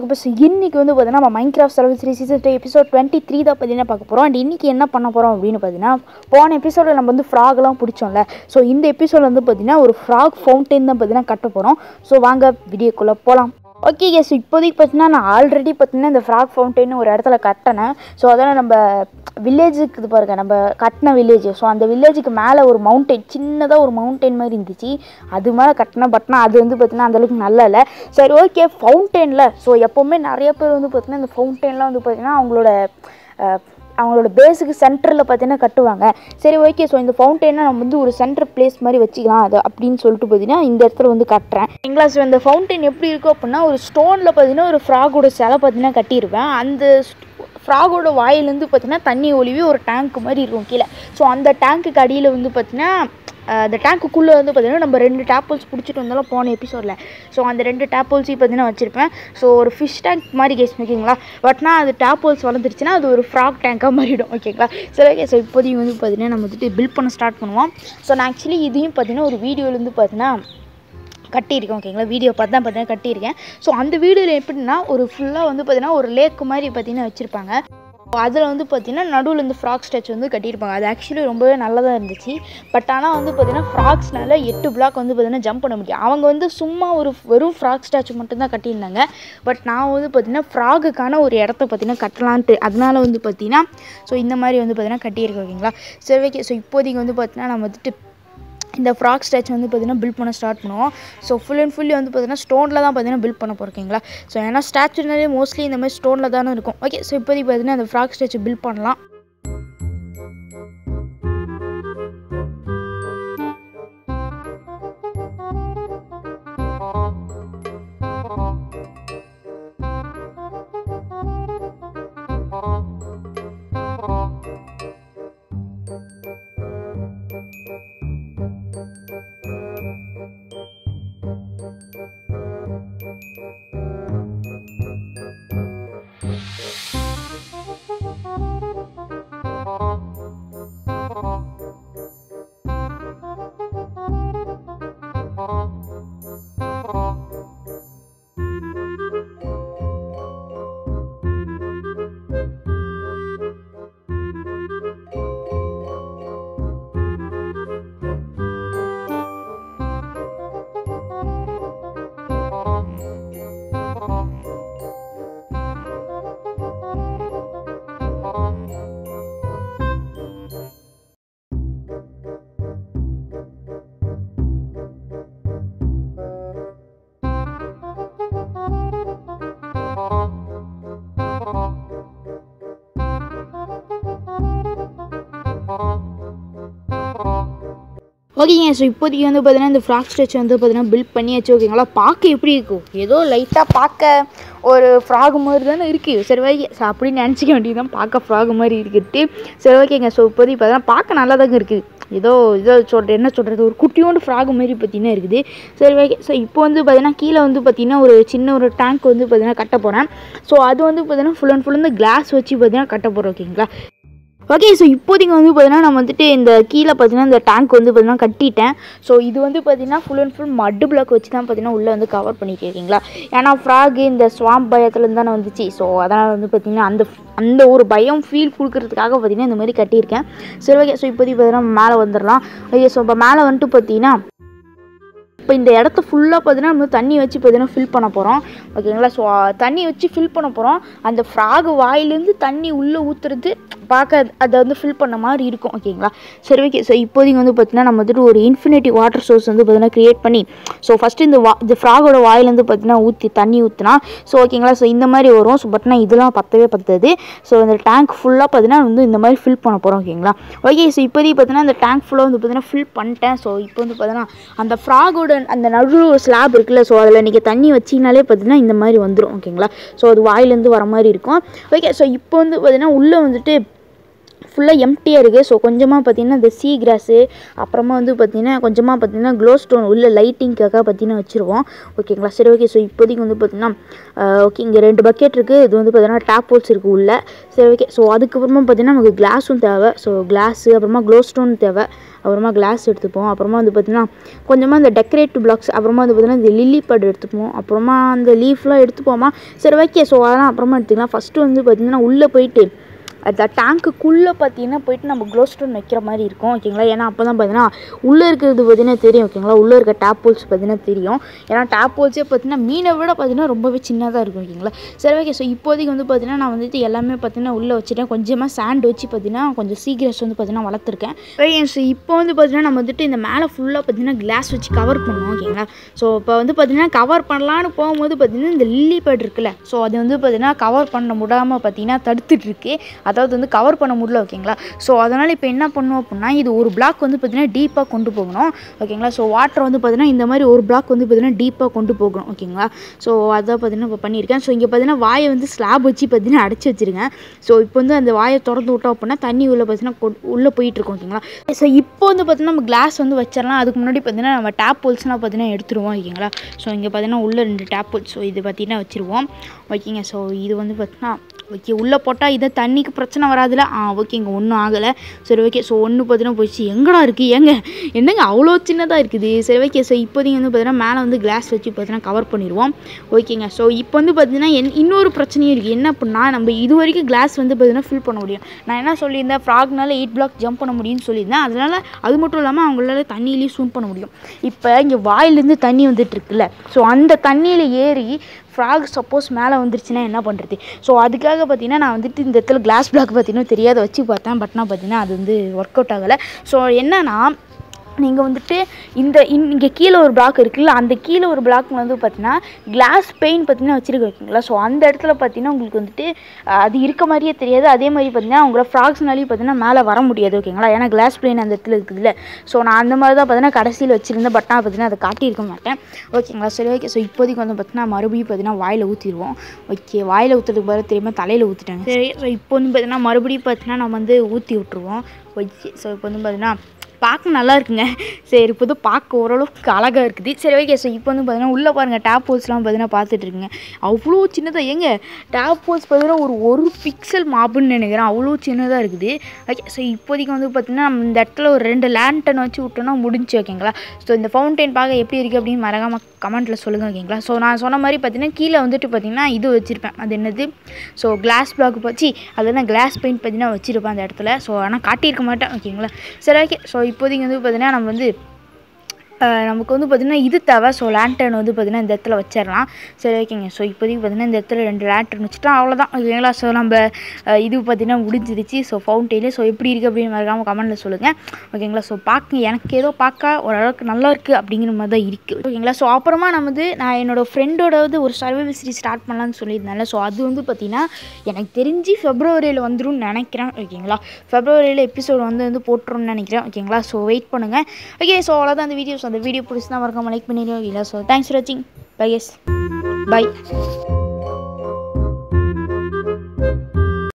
பார்க்க போகிறோம் இன்னைக்கு வந்து பார்த்தீங்கன்னா நம்ம Minecraft service three season two episode twenty three தான் பார்த்தீங்கன்னா பார்க்க போகிறோம் அண்ட் இன்னைக்கு என்ன பண்ண போகிறோம் அப்படின்னு பார்த்தீங்கன்னா போன எபிசோடில் நம்ம வந்து ஃப்ராக்லாம் பிடிச்சோம்ல ஸோ இந்த எபிசோட் வந்து பார்த்தீங்கன்னா ஒரு ஃப்ராக் ஃபவுண்டைன் தான் பார்த்தீங்கன்னா கட்ட போகிறோம் ஸோ வாங்க வீடியோக்குள்ளே போகலாம் ஓகே கேஸ் இப்போதைக்கு பார்த்தீங்கன்னா நான் ஆல்ரெடி பார்த்தீங்கன்னா இந்த ஃப்ராக் ஃபவுண்டைன் ஒரு இடத்துல கட்டினேன் ஸோ அதெல்லாம் நம்ம வில்லேஜுக்கு இது பாருங்க நம்ம கட்டின வில்லேஜ் ஸோ அந்த வில்லேஜுக்கு மேலே ஒரு மவுண்டைன் சின்னதாக ஒரு மவுண்டைன் மாதிரி இருந்துச்சு அது மேலே கட்டின பட்னா அது வந்து பார்த்தீங்கன்னா அந்தளவுக்கு நல்லா இல்லை சரி ஓகே ஃபவுண்டெயினில் ஸோ எப்போவுமே நிறைய பேர் வந்து பார்த்தீங்கன்னா இந்த ஃபவுண்டெயின்லாம் வந்து பார்த்தீங்கன்னா அவங்களோட அஹ், அவங்களோட பேஸுக்கு சென்டரில் பார்த்தீங்கன்னா கட்டுவாங்க சரி ஓகே ஸோ இந்த ஃபவுண்டெயினை நம்ம வந்து ஒரு சென்டர் பிளேஸ் மாதிரி வச்சுக்கலாம் அது அப்படின்னு சொல்லிட்டு பார்த்தீங்கன்னா இந்த இடத்துல வந்து கட்டுறேன் எங்களா ஸோ இந்த ஃபவுண்டெயின் எப்படி இருக்கும் அப்படின்னா ஒரு ஸ்டோனில் பார்த்தீங்கன்னா ஒரு ஃப்ராகோட சிலை பார்த்தீங்கன்னா கட்டியிருப்பேன் அந்த ஃப்ராகோட வாயிலேருந்து பார்த்தீங்கன்னா தண்ணி ஒளிவி ஒரு டேங்க் மாதிரி இருக்கும் கீழே ஸோ அந்த டேங்க்குக்கு அடியில் வந்து பார்த்தீங்கன்னா அஹ், அந்த டேங்க்குள்ளே வந்து பார்த்தீங்கன்னா நம்ம ரெண்டு டேப்பிள்ஸ் பிடிச்சிட்டு வந்தாலும் போன எபிசோடில் ஸோ அந்த ரெண்டு டேப்பிள்ஸையும் பார்த்தீங்கன்னா வச்சுருப்பேன் ஸோ ஒரு ஃபிஷ் டேங்க் மாதிரி கேஸ் ஓகேங்களா பட்னா அது டேப்பிள்ஸ் வளர்ந்துருச்சுன்னா அது ஒரு ஃப்ராக் டேங்காக மாறிடும் ஓகேங்களா சரி ஓகே ஸோ இப்போதைக்கு வந்து பார்த்தீங்கன்னா நம்ம வந்துட்டு பில்ட் பண்ண ஸ்டார்ட் பண்ணுவோம் ஸோ நான் ஆக்சுவலி இதையும் பார்த்தீங்கன்னா ஒரு வீடியோலேருந்து பார்த்தீங்கன்னா கட்டியிருக்கேன் ஓகேங்களா வீடியோ பார்த்து தான் பார்த்தீங்கன்னா கட்டியிருக்கேன் ஸோ அந்த வீடியோவில் எப்படின்னா ஒரு ஃபுல்லாக வந்து பார்த்தீங்கன்னா ஒரு லேக் மாதிரி பார்த்தீங்கன்னா வச்சுருப்பாங்க அதில் வந்து பார்த்தீங்கன்னா நடுவில் இந்த ஃப்ராக் ஸ்டாச் வந்து கட்டியிருப்பாங்க அது ஆக்சுவலி ரொம்பவே நல்லதாக இருந்துச்சு பட் ஆனால் வந்து பார்த்தீங்கன்னா ஃப்ராக்ஸ்னால எட்டு பிளாக் வந்து பார்த்தீங்கன்னா ஜம்ப் பண்ண முடியும் அவங்க வந்து சும்மா ஒரு வெறும் ஃப்ராக் ஸ்டாச்சு மட்டும்தான் கட்டியிருந்தாங்க பட் நான் வந்து பார்த்தீங்கன்னா ஃப்ராகுக்கான ஒரு இடத்த பார்த்தீங்கன்னா கட்டலான்ட்டு அதனால வந்து பார்த்தீங்கன்னா ஸோ இந்த மாதிரி வந்து பார்த்தீங்கன்னா கட்டியிருக்கேன் ஓகேங்களா சரி ஓகே ஸோ இப்போதைக்கு வந்து பார்த்தீங்கன்னா நம்ம வந்துட்டு இந்த ஃப்ராக் ஸ்டாச் வந்து பார்த்தீங்கன்னா பில்ட் பண்ண ஸ்டார்ட் பண்ணுவோம் ஸோ ஃபுல் அண்ட் ஃபுல்லி வந்து பார்த்தீங்கன்னா ஸ்டோனில் தான் பார்த்தீங்கன்னா பில்ட் பண்ண போகிறீங்களா ஸோ ஏன்னா ஸ்டாச்சுனாலே மோஸ்ட்லி இந்த மாதிரி ஸ்டோனில் தானே இருக்கும் ஓகே ஸோ இப்போதைக்கு பார்த்தீங்கன்னா அந்த ஃப்ராக் ஸ்டாச்சு பில்ட் பண்ணலாம் ஓகேங்க ஸோ இப்போதைக்கு வந்து பார்த்தீங்கன்னா இந்த ஃப்ராக் ஸ்டாச் வந்து பார்த்தீங்கன்னா பில்ட் பண்ணியாச்சு ஓகேங்களா பார்க்க எப்படி இருக்கும் ஏதோ லைட்டாக பார்க்க ஒரு ஃப்ராக் மாதிரி தானே இருக்குது சரி ஓகே ஸோ அப்படின்னு நினச்சிக்க வேண்டியதுதான் பார்க்க ஃப்ராக் மாதிரி இருக்குது சரி ஓகேங்க ஸோ இப்போதைக்கு பார்த்தீங்கன்னா பார்க்க நல்லா தாங்க இருக்குது ஏதோ ஏதோ சொல்கிற என்ன சொல்கிறது ஒரு குட்டியோண்டு ஃப்ராக் மாதிரி பார்த்தீங்கன்னா இருக்குது சரி ஓகே ஸோ இப்போ வந்து பார்த்தீங்கன்னா கீழே வந்து பார்த்தீங்கன்னா ஒரு சின்ன ஒரு டேங்க் வந்து பார்த்தீங்கன்னா கட்ட போகிறேன் ஸோ அது வந்து பார்த்தீங்கன்னா ஃபுல் அண்ட் ஃபுல் வந்து கிளாஸ் வச்சு பார்த்தீங்கன்னா கட்ட போகிறோம் ஓகேங்களா ஓகே ஸோ இப்போதைக்கு வந்து பார்த்தீங்கன்னா நம்ம வந்துட்டு இந்த கீழே பார்த்தீங்கன்னா இந்த டேங்க் வந்து பார்த்தீங்கன்னா கட்டிட்டேன் ஸோ இது வந்து பார்த்தீங்கன்னா ஃபுல் அண்ட் ஃபுல் மட்டு பிளாக் வச்சு தான் பார்த்தீங்கன்னா உள்ளே வந்து கவர் பண்ணிட்டு இருக்கீங்களா ஏன்னா ஃப்ராக் இந்த ஸ்வாம்ப் பயத்துலேருந்து தானே வந்துச்சு ஸோ அதனால் வந்து பார்த்தீங்கன்னா அந்த அந்த ஒரு பயம் ஃபீல் கொடுக்கறதுக்காக பார்த்தீங்கன்னா இந்த மாதிரி கட்டியிருக்கேன் சரி ஓகே ஸோ இப்போதைக்கு பார்த்தீங்கன்னா மேலே வந்துடலாம் ஓகே ஸோ இப்போ மேலே வந்துட்டு பார்த்தீங்கன்னா இப்போ இந்த இடத்த ஃபுல்லாக பார்த்தீங்கன்னா நம்ம தண்ணி வச்சு பார்த்தீங்கன்னா ஃபில் பண்ண போகிறோம் ஓகேங்களா ஸோ தண்ணி வச்சு ஃபில் பண்ண போகிறோம் அந்த ஃப்ராக் வாயிலேருந்து தண்ணி உள்ளே ஊற்றுறது பார்க்க அது- அதை வந்து ஃபில் பண்ண மாதிரி இருக்கும் ஓகேங்களா சரி ஓகே ஸோ இப்போதைக்கு வந்து பார்த்தீங்கன்னா நம்ம வந்துட்டு ஒரு இன்ஃபினிட்டி வாட்டர் சோர்ஸ் வந்து பார்த்தீங்கன்னா க்ரியேட் பண்ணி ஸோ ஃபஸ்ட்டு இந்த வா இந்த ஃப்ராகோட வாயிலேருந்து பார்த்தீங்கன்னா ஊற்றி தண்ணி ஊற்றினா ஸோ ஓகேங்களா ஸோ இந்த மாதிரி வரும் ஸோ பட் ஆனால் இதெல்லாம் பத்தவே பத்தாது ஸோ இந்த டேங்க் ஃபுல்லாக பார்த்தீங்கன்னா வந்து இந்த மாதிரி ஃபில் பண்ண போகிறோம் ஓகேங்களா ஓகே ஸோ இப்போதைக்கு பார்த்தீங்கன்னா இந்த டேங்க் ஃபுல்லாக வந்து பார்த்தீங்கன்னா ஃபில் பண்ணிட்டேன் ஸோ இப்போ வந்து பார்த்தீங்கன்னா அந்த ஃப்ராகோட அந்த நடுவில் ஒரு ஸ்லாப் இருக்குல்ல ஸோ அதில் நீங்கள் தண்ணி வச்சிங்கனாலே பார்த்தீங்கன்னா இந்த மாதிரி வந்துடும் ஓகேங்களா ஸோ அது வாயிலேருந்து வர மாதிரி இருக்கும் ஓகே ஸோ இப்போ வந்து பார்த்தீங்கன்னா உள்ளே வந்துட்டு ஃபுல்லாக எம்டியாக இருக்குது ஸோ கொஞ்சமாக பார்த்தீங்கன்னா இந்த சீ கிராஸு அப்புறமா வந்து பார்த்தீங்கன்னா கொஞ்சமாக பார்த்தீங்கன்னா க்ளோ ஸ்டோன் உள்ள லைட்டிங்காக பார்த்தீங்கன்னா வச்சுருவோம் ஓகேங்களா சரி ஓகே ஸோ இப்போதைக்கு வந்து பார்த்தீங்கன்னா ஓகே இங்கே ரெண்டு பக்கெட் இருக்குது இது வந்து பார்த்தீங்கன்னா டேப் ஹோல்ஸ் இருக்குது உள்ள சரி ஓகே ஸோ அதுக்கப்புறமா பார்த்தீங்கன்னா நமக்கு கிளாஸும் தேவை ஸோ கிளாஸு அப்புறமா க்ளோ ஸ்டோன் தேவை அப்புறமா கிளாஸ் எடுத்துப்போம் அப்புறமா வந்து பார்த்தீங்கன்னா கொஞ்சமாக இந்த டெக்கரேட்டிவ் பிளாக்ஸ் அப்புறமா வந்து பார்த்தீங்கன்னா இந்த லில்லி பேட் எடுத்துப்போம் அப்புறமா அந்த லீஃப்லாம் எடுத்துப்போமா சரி ஓகே ஸோ அதெல்லாம் அப்புறமா எடுத்துக்கலாம் ஃபஸ்ட்டு வந்து பார்த்தீங்கன்னா உள்ளே போயிட்டு அந்த டேங்க்குக்குள்ளே பார்த்தீங்கன்னா போயிட்டு நம்ம க்ளோ ஸ்டோன் வைக்கிற மாதிரி இருக்கும் ஓகேங்களா ஏன்னா அப்போ தான் பார்த்தீங்கன்னா உள்ளே இருக்கிறது பார்த்தீங்கன்னா தெரியும் ஓகேங்களா உள்ளே இருக்க டேப் ஹோல்ஸ் பார்த்தீங்கன்னா தெரியும் ஏன்னா டேப் ஹோல்ஸே பார்த்தீங்கன்னா மீனை விட பார்த்தீங்கன்னா ரொம்பவே சின்னதாக இருக்கும் ஓகேங்களா சரி ஓகே ஸோ இப்போதைக்கு வந்து பார்த்தீங்கன்னா நான் வந்துட்டு எல்லாமே பார்த்தீங்கன்னா உள்ளே வச்சுட்டேன் கொஞ்சமாக சாண்ட் வச்சு பார்த்தீங்கன்னா கொஞ்சம் சீக்கிரஸ் வந்து பார்த்தீங்கன்னா வளர்த்துருக்கேன் ஓகே ஸோ இப்போ வந்து பார்த்தீங்கன்னா நம்ம வந்துட்டு இந்த மேலே ஃபுல்லாக பார்த்தீங்கன்னா கிளாஸ் வச்சு கவர் பண்ணுவோம் ஓகேங்களா ஸோ இப்போ வந்து பார்த்தீங்கன்னா கவர் பண்ணலான்னு போகும்போது பார்த்தீங்கன்னா இந்த லில்லி பேட் இருக்குல்ல ஸோ அது வந்து பார்த்தீங்கன்னா கவர் பண்ண முடியாமல் பார்த்தீங்கன்னா தடுத்துட்டு இருக்கு அதாவது வந்து கவர் பண்ண முடியல ஓகேங்களா ஸோ அதனால் இப்போ என்ன பண்ணுவோம் அப்படின்னா இது ஒரு பிளாக் வந்து பார்த்தீங்கன்னா டீப்பாக கொண்டு போகணும் ஓகேங்களா ஸோ வாட்டர் வந்து பார்த்தீங்கன்னா இந்த மாதிரி ஒரு பிளாக் வந்து பார்த்தீங்கன்னா டீப்பாக கொண்டு போகணும் ஓகேங்களா ஸோ அதான் பார்த்தீங்கன்னா இப்போ பண்ணியிருக்கேன் ஸோ இங்கே பார்த்தீங்கன்னா வாயை வந்து ஸ்லாப் வச்சு பார்த்தீங்கன்னா அடைச்சி வச்சிருங்க ஸோ இப்போ வந்து அந்த வாயை திறந்து விட்டோம் அப்படின்னா தண்ணி உள்ளே பார்த்தீங்கன்னா கொ- உள்ளே போயிட்டு இருக்கும் ஓகேங்களா ஸோ இப்போ வந்து பார்த்தீங்கன்னா நம்ம கிளாஸ் வந்து வச்சிடலாம் அதுக்கு முன்னாடி பார்த்தீங்கன்னா நம்ம டேப் ஹோல்ஸ்லாம் பார்த்தீங்கன்னா எடுத்துருவோம் ஓகேங்களா ஸோ இங்கே பார்த்தீங்கன்னா உள்ளே ரெண்டு டேப் ஹோல்ஸ் ஸோ இது பார்த்தீங்கன்னா வச்சுருவோம் ஓகேங்க ஸோ இது வந்து பார்த்தீங்கன்னா ஓகே உள்ளே போட்டால் இதை தண்ணிக்கு பிரச்சனை வராதுல ஆ ஓகேங்க ஒன்றும் ஆகலை சரி ஓகே ஸோ ஒன்று பார்த்தீங்கன்னா போயிடுச்சு எங்கடா இருக்குது ஏங்க என்னங்க அவ்வளோ சின்னதாக இருக்குது சரி ஓகே ஸோ இப்போதைக்கு வந்து பார்த்தீங்கன்னா மேலே வந்து கிளாஸ் வச்சு பார்த்தீங்கன்னா கவர் பண்ணிடுவோம் ஓகேங்க ஸோ இப்போ வந்து பார்த்தீங்கன்னா என் இன்னொரு பிரச்சனையும் இருக்குது என்ன அப்படின்னா நம்ம இது வரைக்கும் கிளாஸ் வந்து பார்த்தீங்கன்னா ஃபில் பண்ண முடியும் நான் என்ன சொல்லியிருந்தேன் ஃப்ராக்னால எயிட் பிளாக் ஜம்ப் பண்ண முடியும்னு சொல்லியிருந்தேன் அதனால் அது மட்டும் இல்லாமல் அவங்களால தண்ணியிலையும் ஸ்விம் பண்ண முடியும் இப்போ இங்கே வாயிலேருந்து தண்ணி வந்துட்டு இருக்குல்ல ஸோ அந்த தண்ணியில் ஏறி ஃப்ராக் சப்போஸ் மேலே வந்துருச்சுன்னா என்ன பண்ணுறது ஸோ அதுக்காக பார்த்தீங்கன்னா நான் வந்துட்டு இந்த இடத்துல கிளாஸ் பிளாக் பார்த்தீங்கன்னா தெரியாத வச்சு பார்த்தேன் பட் நான் பார்த்தீங்கன்னா அது வந்து ஒர்க் அவுட் ஆகலை ஸோ என்னன்னா நீங்கள் வந்துட்டு இந்த இங்கே கீழே ஒரு பிளாக் இருக்குல்ல அந்த கீழே ஒரு பிளாக் வந்து பார்த்தீங்கன்னா கிளாஸ் பெயின் பார்த்தீங்கன்னா வச்சிருக்க ஓகேங்களா ஸோ அந்த இடத்துல பார்த்தீங்கன்னா உங்களுக்கு வந்துட்டு அஹ், அது இருக்க மாதிரியே தெரியாது அதே மாதிரி பார்த்தீங்கன்னா உங்களை ஃப்ராக்ஸ்னாலையும் பார்த்தீங்கன்னா மேலே வர முடியாது ஓகேங்களா ஏன்னா கிளாஸ் பெயின் அந்த இடத்துல இருக்குதுல்ல ஸோ நான் அந்த மாதிரி தான் பார்த்தீங்கன்னா கடைசியில் வச்சிருந்தேன் பட் நான் பார்த்தீங்கன்னா அதை காட்டியிருக்க மாட்டேன் ஓகேங்களா சரி ஓகே ஸோ இப்போதைக்கு வந்து பார்த்தீங்கன்னா மறுபடியும் பார்த்தீங்கன்னா வாயில் ஊற்றிடுவோம் ஓகே வாயில் ஊற்றுறதுக்கு பதிலாக தெரியுமா தலையில் ஊற்றிட்டாங்க சரி ஸோ இப்போ வந்து பார்த்தீங்கன்னா மறுபடியும் பார்த்தீங்கன்னா நம்ம வந்து ஊற்றி விட்ருவோம் ஓகே ஸோ இப்போ வந்து பார்த்தீங்கன்னா பார்க்க நல்லா இருக்குங்க சரி இப்போ வந்து பார்க்க ஓரளவுக்கு அழகாக இருக்குது சரி ஓகே ஸோ இப்போ வந்து பார்த்தீங்கன்னா உள்ளே பாருங்கள் டேப் ஹோல்ஸ்லாம் பார்த்தீங்கன்னா பார்த்துட்டு இருக்குங்க அவ்வளோ சின்னதாக ஏங்க டேப் ஹோல்ஸ் பார்த்தீங்கன்னா ஒரு ஒரு பிக்சல் மாப்புன்னு நினைக்கிறேன் அவ்வளோ சின்னதாக இருக்குது ஓகே ஸோ இப்போதைக்கு வந்து பார்த்தீங்கன்னா நம்ம இந்த இடத்துல ஒரு ரெண்டு லேண்டன் வச்சு விட்டோம்னா முடிஞ்சு ஓகேங்களா ஸோ இந்த ஃபவுண்டைன் பார்க்க எப்படி இருக்குது அப்படின்னு மறக்காம கமெண்ட்டில் சொல்லுங்கள் ஓகேங்களா ஸோ நான் சொன்ன மாதிரி பார்த்தீங்கன்னா கீழே வந்துட்டு பார்த்தீங்கன்னா இது வச்சுருப்பேன் அது என்னது ஸோ கிளாஸ் பிளாக் வச்சு அது நான் கிளாஸ் பெயிண்ட் பார்த்தீங்கன்னா வச்சுருப்பேன் அந்த இடத்துல ஸோ ஆனால் காட்டியிருக்க மாட்டேன் ஓகேங்களா சரி ஓகே ஸோ இப்போதைக்கு வந்து பார்த்தீங்கன்னா நம்ம வந்து அஹ், நமக்கு வந்து பார்த்திங்கன்னா இது தேவை ஸோ லேண்டன் வந்து பார்த்திங்கன்னா இந்த இடத்துல வச்சிடலாம் சரி ஓகேங்க ஸோ இப்போதைக்கு பார்த்திங்கன்னா இந்த இடத்துல ரெண்டு லேண்டன் வச்சுட்டா அவ்வளோதான் ஓகேங்களா ஸோ நம்ம அஹ், இது பார்த்திங்கன்னா முடிஞ்சிருச்சு ஸோ ஃபவுண்டெயிலே ஸோ எப்படி இருக்குது அப்படின்னு மறக்காமல் கமெண்ட்டில் சொல்லுங்கள் ஓகேங்களா ஸோ பார்க்க எனக்கு ஏதோ பார்க்க ஓரளவுக்கு நல்லா இருக்குது அப்படிங்கிற மாதிரி தான் இருக்குது ஓகேங்களா ஸோ அப்புறமா நான் வந்து நான் என்னோடய ஃப்ரெண்டோட வந்து ஒரு சர்வைவல் சீரிஸ் ஸ்டார்ட் பண்ணலான்னு சொல்லியிருந்தேன்ல ஸோ அது வந்து பார்த்திங்கன்னா எனக்கு தெரிஞ்சு ஃபெப்ரவரியில் வந்துரும்னு நினைக்கிறேன் ஓகேங்களா ஃபெப்ரவரியில் எபிசோட் வந்து வந்து போட்டுரும்னு நினைக்கிறேன் ஓகேங்களா ஸோ வெயிட் பண்ணுங்கள் ஓகே ஸோ அவ்வளோதான் அந்த வீடியோஸ் அந்த வீடியோ பிடிச்சினா மறக்காம லைக் பண்ணிடுவோம் ஓகேங்களா ஸோ தேங்க்ஸ் ஃபார் வாட்சிங் பை எஸ் பை